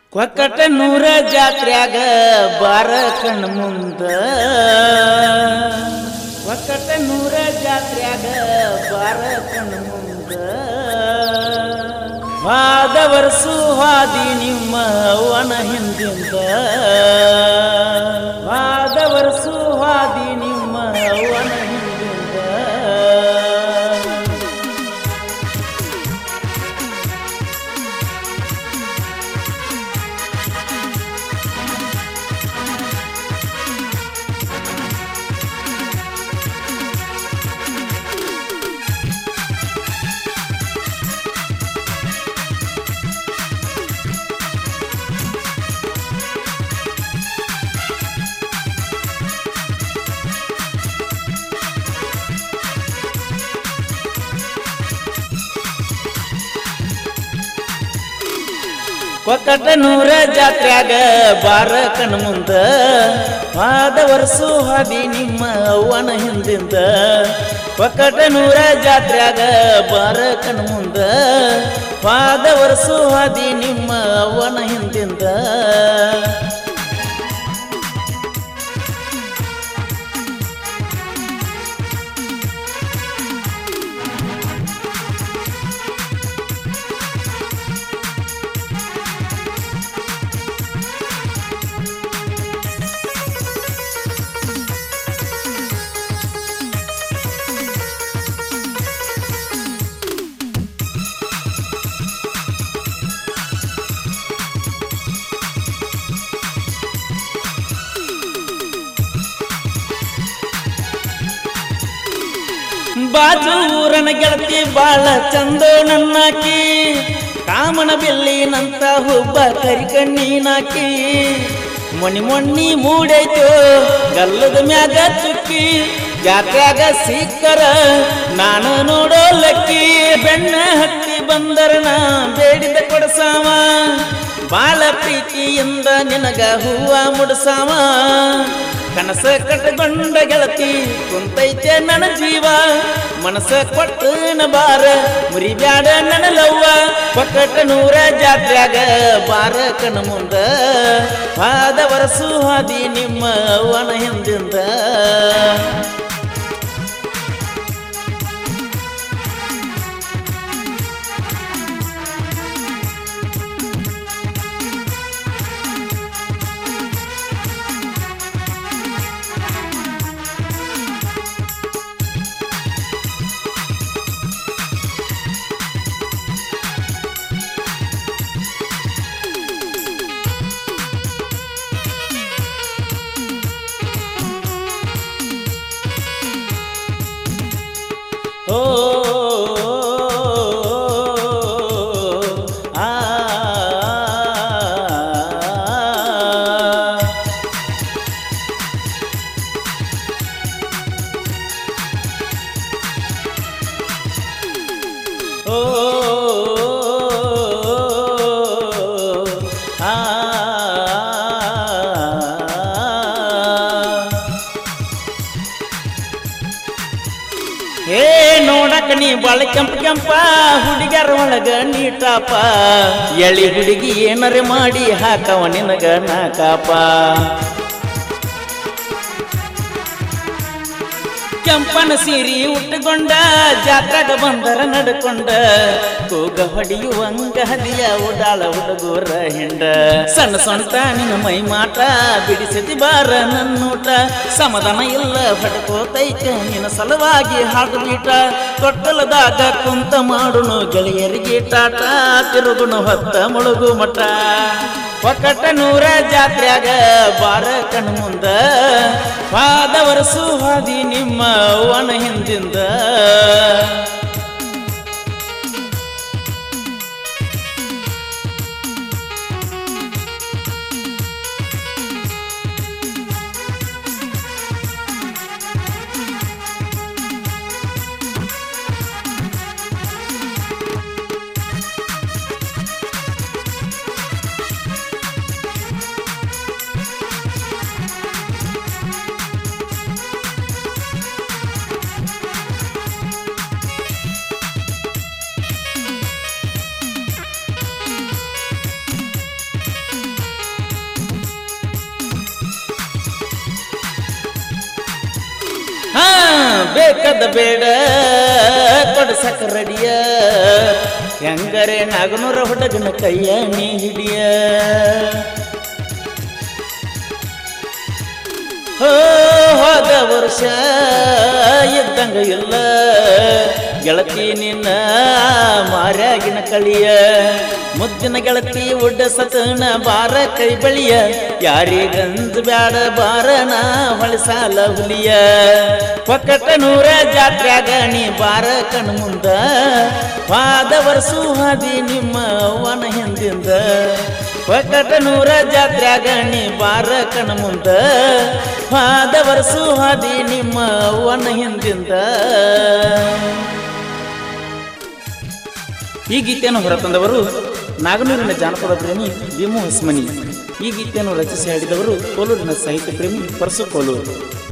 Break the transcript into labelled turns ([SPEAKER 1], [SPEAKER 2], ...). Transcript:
[SPEAKER 1] ಕೊಕ್ಕಟ ನೂರ ಜಾತ್ರ್ಯಾಗ ಬಾರ ಕಣ್ ಮುಂದ ಕೊಕ್ಕಟ ನೂರ ಜಾತ್ರ್ಯಾಗ ಬಾರ ಕಣ್ ಮುಂದ ವಾದ ವರ್ಷು ಹಾದಿ ನಿಮ್ಮ ಅವನ ಹಿಂದಿಂದ ವಾದ ವರ್ಷು ಹಾದಿ ನಿಮ್ಮ ಅವನ ಹಿಂದಿಂದ ಕೊಕ್ಕಟ ನೂರ ಜಾತ್ರ್ಯಾಗ ಬಾರ ಕಣ್ ಮುಂದ ವಾದ ವರ್ಷು ಹಾದಿ ನಿಮ್ಮ ಅವ್ವನ ಹಿಂದಿಂದ ಕೊಕ್ಕಟ ನೂರ ಜಾತ್ರ್ಯಾಗ ಬಾರ ಕಣ್ ಮುಂದ ವಾದ ವರ್ಷು ಹಾದಿ ನಿಮ್ಮ ಅವ್ವನ ಹಿಂದಿಂದ ಬಾಜು ಊರನ ಗೆಳತಿ ಬಾಳ ಚಂದ ನನ್ನಾಕಿ ಕಾಮನ ಬೆಲ್ಲಿನಂತ ಹುಬ್ಬ ಕರಿಕಣ್ಣೀನಾಕಿ ಮೊಣಿ ಮೊಣ್ಣಿ ಮೂಡೈತು ಗಲ್ಲದ ಮ್ಯಾಗ ಚುಕ್ಕಿ ಜಾತ್ರ್ಯಾಗ ಸಿಕ್ಕರ ನಾನು ನೋಡೋ ಲಕ್ಕಿ ಬೆಣ್ಣ ಹತ್ತಿ ಬಂದರನ ಬೇಡಿದ ಕೊಡಸಾವ ಬಾಳ ಪ್ರೀತಿಯಿಂದ ನಿನಗ ಹೂವ ಮುಡಸಾವ ಕನಸ ಕಟ್ಟಗೊಂಡ ಗೆಳತಿ ಕುಂತೈತೆ ನನ್ನ ಜೀವ ಮನಸ ಕೊಟ್ಟನ ಬಾರ ಮುರಿಬ್ಯಾಡ ನನ್ನ ಲವ್ವ ಪಕ್ಕಟ ನೂರ ಜಾತ್ರ್ಯಾಗ ಬಾರ ಕಣ ಮುಂದ ಪಾದ ವರಸು ಹಾದಿ ನಿಮ್ಮ ಅವನ ಹಿಂದಿಂದ ಓ ಆ ಓ ಆ ಏ ನೋಡಕ ನೀ ಬಾಳ ಕೆಂಪ ಕೆಂಪ ಹುಡುಗ್ಯಾರ ಒಳಗ ನೀಟಾಪ ಎಳಿ ಹುಡುಗಿ ಏನರೆ ಮಾಡಿ ಹಾಕವ ನಿನಗ ನಾಕಾಪ ಕೆಂಪನ ಸೀರಿ ಉಟ್ಟುಕೊಂಡ ಜಾತ್ರಾಗ ಬಂದರ ನಡ್ಕೊಂಡ ಕೂಗ ಹೊಡೆಯುವಂಗ ಹದಿಯ ಉಡಾಳ ಹುಡುಗರ ಹಿಂಡ ಸಣ್ಣ ಸೊಂಟ ನಿನ್ನ ಮೈ ಮಾಟ ಬಿಡಿಸತಿ ಬಾರ ನನ್ನೂಟ ಸಮಾಧಾನ ಇಲ್ಲ ಹೊಡ್ಕೋತೈತೆ ನಿನ್ನ ಸಲುವಾಗಿ ಹಾಡು ಬೀಟ ತೊಟ್ಟಲದಾಗ ಕುಂತ ಮಾಡುನು ಗೆಳೆಯರಿಗೆ ಟಾಟ ತಿರುಗುನು ಹೊತ್ತ ಮುಳುಗು ಮಠ ಒಕ್ಕಟ ನೂರ ಜಾತ್ರ್ಯಾಗ ಬಾರ ಕಣ್ ಮುಂದ ಪಾದ ವರಸು ಹಾದಿ ನಿಮ್ಮ ಅವನ ಹಿಂದಿಂದ ಬೇಕದ ಬೇಡ ಕೊಡ್ಸಕ ರಡಿಯ ಹೆಂಗರೆ ನಾಗನೂರ ಹುಡುಗನ ಕೈಯ ನೀ ಹಿಡಿಯ ಹೋ, ಹೋದ ವರ್ಷ ಇದ್ದಂಗ ಇಲ್ಲ ಗೆಳತಿ ನಿನ್ನ ಮಾರ್ಯಾಗಿನ ಕಳಿಯ ಮುದ್ದಿನ ಗೆಳತಿ ಉಡ್ಡ ಸತನ ಬಾರ ಕೈ ಬಳಿಯ ಯಾರಿಗಂಜ ಬ್ಯಾಡ ಬಾರ ನಾ ಹೊಳಸಾಲ ಹುಲಿಯ ಪಕ್ಕಟ ನೂರ ಜಾತ್ರ್ಯಾಗ ನೀ ಬಾರ ಕಣ್ ಮುಂದ ಪಾದ ವರ್ಷು ಹಾದಿ ನಿಮ್ಮ ಅವನ ಹಿಂದಿಂದ ಪಕ್ಕಟ ನೂರ ಜಾತ್ರ್ಯಾಗ ನೀ ಬಾರ ಕಣ ಮುಂದ ಪಾದ ವರ್ಷು ಹಾದಿ ನಿಮ್ಮ ಅವ್ವನ ಹಿಂದಿಂದ ಈ ಗೀತೆಯನ್ನು ಹೊರತಂದವರು ನಾಗನೂರಿನ ಜಾನಪದ ಪ್ರೇಮಿ ಭೀಮು ಹಸ್ಮನಿ ಈ ಗೀತೆಯನ್ನು ರಚಿಸಿ ಹಾಡಿದವರು ಕೋಲೂರಿನ ಸಾಹಿತ್ಯ ಪ್ರೇಮಿ ಪರಸು ಕೋಲೂರು